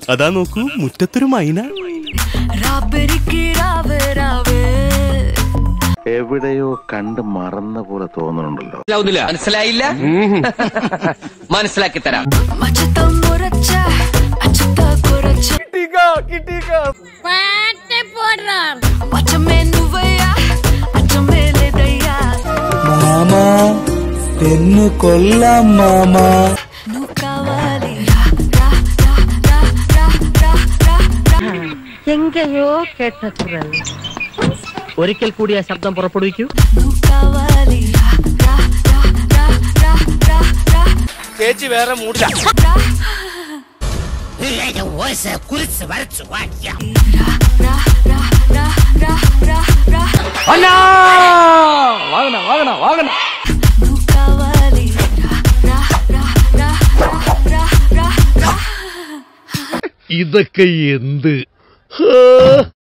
അതാ നോക്കൂ മുറ്റത്തൊരു മൈന രാബരിക്ക് രാവ് രാവ് എവിടെയോ കണ്ട് മറന്ന പോലെ തോന്നുന്നുണ്ടല്ലോ മനസ്സിലായില്ല മനസ്സിലാക്കി തരാം മച്ചത്തം മുറച്ച അച്ചത്ത കുറച്ച అచ్చమే నువ్వయ్యా అచ్చమే లేదయ్యా మామా పెన్ను కొల్లం మామా నువ్వు కావాలి రా, రా, రా, రా, రా, రా, రా, రా. എങ്കയോ കേട്ട കുരൽ ഒരിക്കൽ കൂടി ആ ശബ്ദം പുറപ്പെടുവിക്കൂ నువ్వు కావాలి రా, రా, రా, రా, రా, రా, రా. ചേച്ചി വേറെ മൂടില്ല రా, రా, రా, రా, రా, రా, రా. నువ్వు కావాలి రా, రా, రా, రా, రా, రా, రా, రా. ഇതൊക്കെ എന്ത്